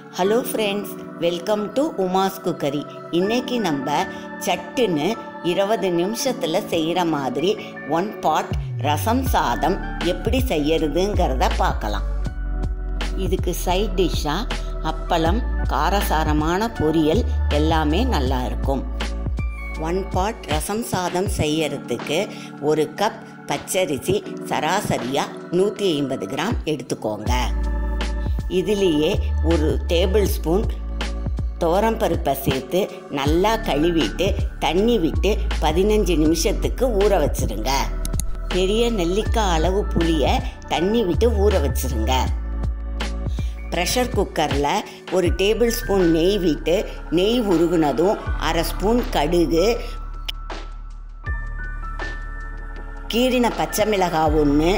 hello friends welcome to Uma's cookery இன்னைக்கு நம்ம சட்டுன்னு இருபது நிமிஷத்தில் செய்கிற மாதிரி ஒன் பாட் ரசம் சாதம் எப்படி செய்யறதுங்கிறத பார்க்கலாம் இதுக்கு சைட் டிஷ்ஷாக அப்பளம் காரசாரமான பொரியல் எல்லாமே நல்லா இருக்கும் ஒன் பாட் ரசம் சாதம் செய்யறதுக்கு ஒரு கப் பச்சரிசி சராசரியாக நூற்றி ஐம்பது கிராம் எடுத்துக்கோங்க இதுலேயே ஒரு டேபிள் ஸ்பூன் பருப்பை சேர்த்து நல்லா கழுவிட்டு தண்ணி விட்டு பதினஞ்சு நிமிஷத்துக்கு ஊற வச்சிருங்க பெரிய நெல்லிக்காய் அளவு புளியை தண்ணி விட்டு ஊற வச்சிருங்க ப்ரெஷர் குக்கரில் ஒரு டேபிள் ஸ்பூன் நெய் விட்டு நெய் உருகுனதும் அரை ஸ்பூன் கடுகு கீறின பச்சை மிளகாய் ஒன்று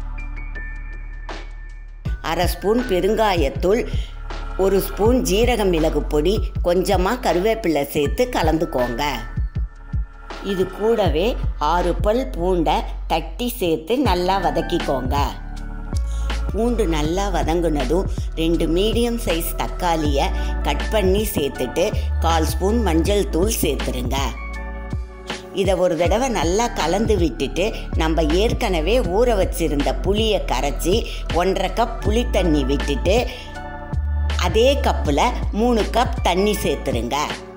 அரை ஸ்பூன் பெருங்காயத்தூள் ஒரு ஸ்பூன் ஜீரக மிளகு பொடி கொஞ்சமாக கருவேப்பிலை சேர்த்து கலந்துக்கோங்க இது கூடவே ஆறு பல் பூண்டை தட்டி சேர்த்து நல்லா வதக்கிக்கோங்க பூண்டு நல்லா வதங்குனதும் ரெண்டு மீடியம் சைஸ் தக்காளியை கட் பண்ணி சேர்த்துட்டு கால் ஸ்பூன் மஞ்சள் தூள் சேர்த்துருங்க இதை ஒரு தடவை நல்லா கலந்து விட்டுட்டு நம்ம ஏற்கனவே ஊற வச்சிருந்த புளியை கரைச்சி ஒன்றரை கப் புளி தண்ணி விட்டுட்டு அதே கப்பில் மூணு கப் தண்ணி சேர்த்துருங்க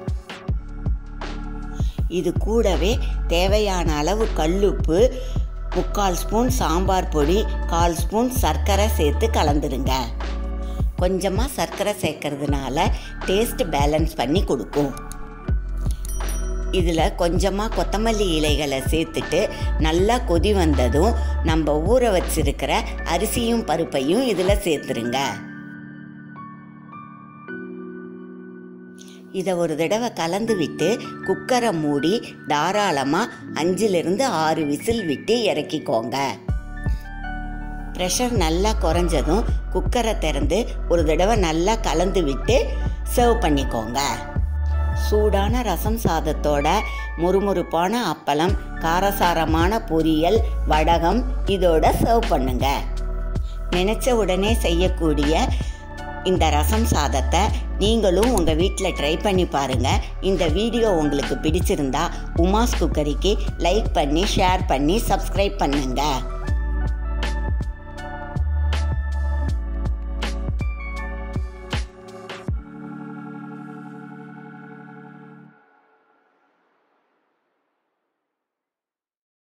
இது கூடவே தேவையான அளவு கல்லுப்பு முக்கால் ஸ்பூன் சாம்பார் பொடி கால் ஸ்பூன் சர்க்கரை சேர்த்து கலந்துருங்க கொஞ்சமாக சர்க்கரை சேர்க்கறதுனால டேஸ்ட் பேலன்ஸ் பண்ணி கொடுக்கும் இதில் கொஞ்சமாக கொத்தமல்லி இலைகளை சேர்த்துட்டு நல்லா கொதி வந்ததும் நம்ம ஊற வச்சிருக்கிற அரிசியும் பருப்பையும் இதில் சேர்த்துருங்க இதை ஒரு தடவை கலந்து விட்டு குக்கரை மூடி தாராளமாக அஞ்சிலிருந்து ஆறு விசில் விட்டு இறக்கிக்கோங்க ப்ரெஷர் நல்லா குறைஞ்சதும் குக்கரை திறந்து ஒரு தடவை நல்லா கலந்து விட்டு சர்வ் பண்ணிக்கோங்க சூடான ரசம் சாதத்தோட முறுமுறுப்பான அப்பளம் காரசாரமான பொரியல் வடகம் இதோட சர்வ் பண்ணுங்க நினச்ச உடனே செய்யக்கூடிய இந்த ரசம் சாதத்தை நீங்களும் உங்கள் வீட்டில் ட்ரை பண்ணி பாருங்கள் இந்த வீடியோ உங்களுக்கு பிடிச்சிருந்தா உமாஸ் குக்கரிக்கு லைக் பண்ணி ஷேர் பண்ணி சப்ஸ்கிரைப் பண்ணுங்கள்